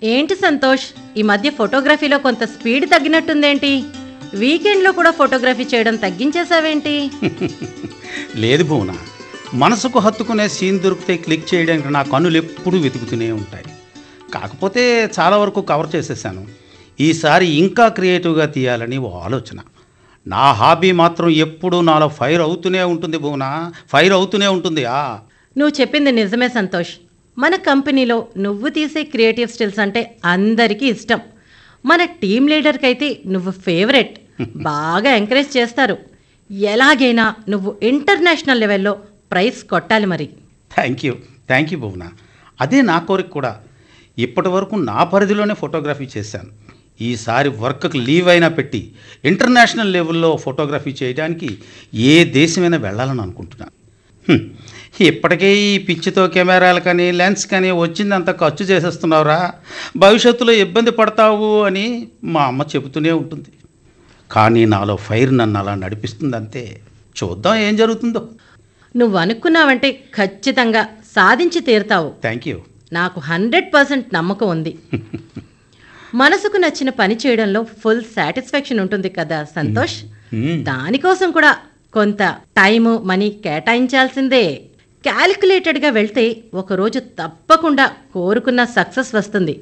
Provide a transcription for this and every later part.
ఏంటి సంతోష్ ఈ మధ్య ఫోటోగ్రఫీలో కొంత స్పీడ్ తగ్గినట్టుందేంటి వీకెండ్లో కూడా ఫోటోగ్రఫీ చేయడం తగ్గించేసావేంటి లేదు భువన మనసుకు హత్తుకునే సీన్ దొరికితే క్లిక్ చేయడానికి నా కన్నులు ఎప్పుడూ వెతుకుతూనే ఉంటాయి కాకపోతే చాలా వరకు కవర్ చేసేసాను ఈసారి ఇంకా క్రియేటివ్గా తీయాలని ఓ ఆలోచన నా హాబీ మాత్రం ఎప్పుడూ నాలో ఫైర్ అవుతూనే ఉంటుంది భువన ఫైర్ అవుతూనే ఉంటుంది ఆ నువ్వు చెప్పింది నిజమే సంతోష్ మన కంపెనీలో నువ్వు తీసే క్రియేటివ్ స్టిల్స్ అంటే అందరికీ ఇష్టం మన టీం లీడర్కి అయితే నువ్వు ఫేవరెట్ బాగా ఎంకరేజ్ చేస్తారు ఎలాగైనా నువ్వు ఇంటర్నేషనల్ లెవెల్లో ప్రైజ్ కొట్టాలి మరి thank you thank you Bhuvana అదే నా కోరిక కూడా ఇప్పటి వరకు నా పరిధిలోనే ఫోటోగ్రఫీ చేశాను ఈసారి వర్క్కి లీవ్ అయినా పెట్టి ఇంటర్నేషనల్ లెవెల్లో ఫోటోగ్రఫీ చేయడానికి ఏ దేశమైనా వెళ్ళాలని అనుకుంటున్నాను హ్మ్. ఇప్పటికే ఈ పిచ్చితో కెమెరాలు కానీ లెన్స్ కానీ వచ్చిందంత ఖర్చు చేసేస్తున్నావురా భవిష్యత్తులో ఇబ్బంది పడతావు అని మా అమ్మ చెబుతూనే ఉంటుంది కానీ నాలో ఫైర్ నన్ను అలా నడిపిస్తుంది అంతే చూద్దాం ఏం జరుగుతుందో నువ్వు అనుకున్నావంటే ఖచ్చితంగా సాధించి తీరుతావు థ్యాంక్ యూ నాకు హండ్రెడ్ పర్సెంట్ నమ్మకం ఉంది మనసుకు నచ్చిన పని చేయడంలో ఫుల్ సాటిస్ఫాక్షన్ ఉంటుంది కదా సంతోష్ మ్మ్. దానికోసం కూడా కొంత టైము మనీ కేటాయించాల్సిందే క్యాలిక్యులేటెడ్గా వెళ్తే ఒకరోజు తప్పకుండా కోరుకున్న సక్సెస్ వస్తుంది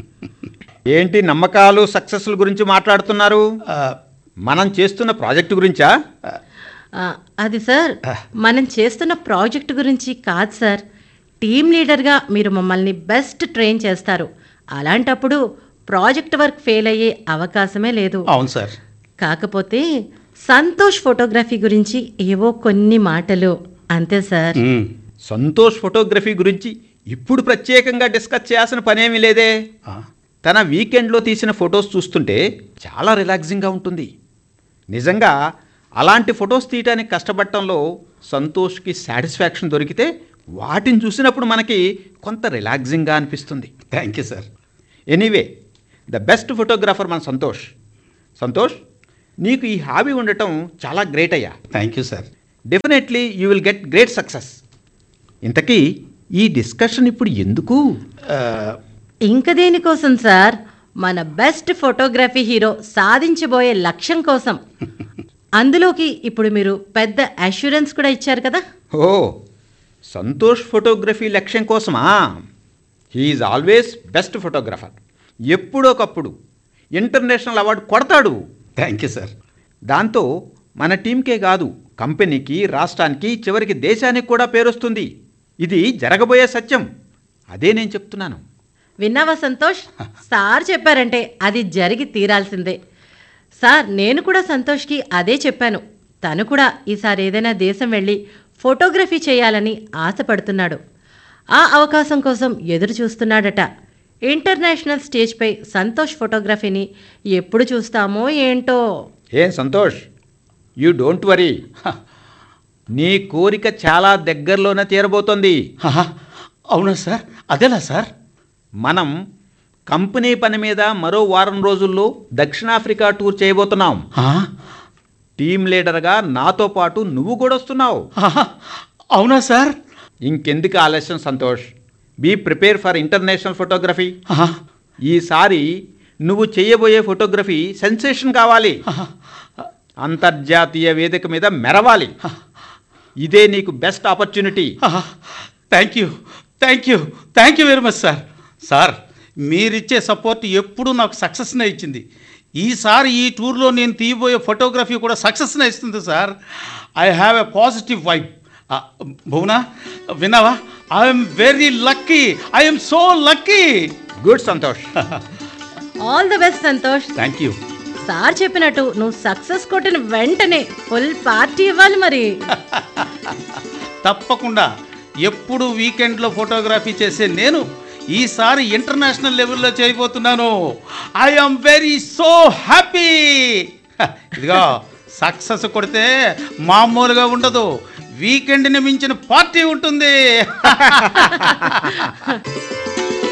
ఏంటి నమ్మకాలు సక్సెస్ల గురించి మాట్లాడుతున్నారు ఆ, మనం చేస్తున్న ప్రాజెక్టు గురించా ఆ, అది సార్ మనం చేస్తున్న ప్రాజెక్ట్ గురించి కాదు సార్ టీం లీడర్గా మీరు మమ్మల్ని బెస్ట్ ట్రైన్ చేస్తారు అలాంటప్పుడు ప్రాజెక్ట్ వర్క్ ఫెయిల్ అయ్యే అవకాశమే లేదు అవును సార్ కాకపోతే సంతోష్ ఫోటోగ్రఫీ గురించి ఏవో కొన్ని మాటలు అంతే సార్ మ్మ్. సంతోష్ ఫోటోగ్రఫీ గురించి ఇప్పుడు ప్రత్యేకంగా డిస్కస్ చేయాల్సిన పనేమీ లేదే ఆ, తన వీకెండ్లో తీసిన ఫొటోస్ చూస్తుంటే చాలా రిలాక్సింగ్గా ఉంటుంది నిజంగా అలాంటి ఫొటోస్ తీయడానికి కష్టపడటంలో సంతోష్కి సాటిస్ఫాక్షన్ దొరికితే వాటిని చూసినప్పుడు మనకి కొంత రిలాక్సింగ్గా అనిపిస్తుంది thank you sir anyway the best photographer మన సంతోష్ సంతోష్ నీకు ఈ హాబీ ఉండటం చాలా గ్రేట్ అయ్యా thank you sir definitely you will get great success ఇంతకీ ఈ డిస్కషన్ ఇప్పుడు ఎందుకు ఆ, ఇంక దేనికోసం సార్ మన బెస్ట్ ఫోటోగ్రఫీ హీరో సాధించబోయే లక్ష్యం కోసం అందులోకి ఇప్పుడు మీరు పెద్ద అష్యూరెన్స్ కూడా ఇచ్చారు కదా ఓ సంతోష్ ఫోటోగ్రఫీ లక్ష్యం కోసమా హీఈస్ ఆల్వేస్ బెస్ట్ ఫోటోగ్రఫర్ ఎప్పుడోకప్పుడు ఇంటర్నేషనల్ అవార్డు కొడతాడు థ్యాంక్ యూ సార్ దాంతో మన టీంకే కాదు కంపెనీకి రాష్ట్రానికి చివరికి దేశానికి కూడా పేరొస్తుంది ఇది జరగబోయే సత్యం అదే నేను చెప్తున్నాను విన్నావా సంతోష్ సార్ చెప్పారంటే అది జరిగి తీరాల్సిందే సార్ నేను కూడా సంతోష్కి అదే చెప్పాను తను కూడా ఈసారి ఏదైనా దేశం వెళ్ళి ఫోటోగ్రఫీ చేయాలని ఆశపడుతున్నాడు ఆ అవకాశం కోసం ఎదురు చూస్తున్నాడట ఇంటర్నేషనల్ స్టేజ్పై సంతోష్ ఫోటోగ్రఫీని ఎప్పుడు చూస్తామో ఏంటో ఏం సంతోష్ యూ డోంట్ వరీ నీ కోరిక చాలా దగ్గరలోనే తీరబోతోంది ఆహా, అవునా సార్ అదేలా సార్ మనం కంపెనీ పని మీద మరో వారం రోజుల్లో దక్షిణాఫ్రికా టూర్ చేయబోతున్నాం ఆ, టీం లీడర్గా నాతో పాటు నువ్వు కూడా వస్తున్నావు ఆహా, అవునా సార్ ఇంకెందుకు ఆలస్యం Santosh be prepare for international photography ఆహా, ఈసారి నువ్వు చేయబోయే ఫోటోగ్రఫీ సెన్సేషన్ కావాలి ఆహా, అంతర్జాతీయ వేదిక మీద మెరవాలి ఇదే నీకు బెస్ట్ ఆపర్చునిటీ ఆహా, thank you thank you thank you very much sir sir మీరిచ్చే సపోర్ట్ ఎప్పుడూ నాకు సక్సెస్నే ఇచ్చింది ఈసారి ఈ టూర్లో నేను తీయబోయే ఫోటోగ్రఫీ కూడా సక్సెస్నే ఇస్తుంది sir I have a positive vibe Bhuvana విన్నావా I'm very lucky I'm so lucky good Santosh all the best Santosh thank you sir చెప్పినట్టు నువ్వు సక్సెస్ కొట్టిన వెంటనే ఫుల్ పార్టీ ఇవ్వాలి మరి తప్పకుండా ఎప్పుడు వీకెండ్లో ఫోటోగ్రఫీ చేసే నేను ఈసారి ఇంటర్నేషనల్ లెవెల్లో చేయబోతున్నాను I am very so happy ఇదిగో సక్సెస్ కొడితే మామూలుగా ఉండదు వీకెండ్ని మించిన పార్టీ ఉంటుంది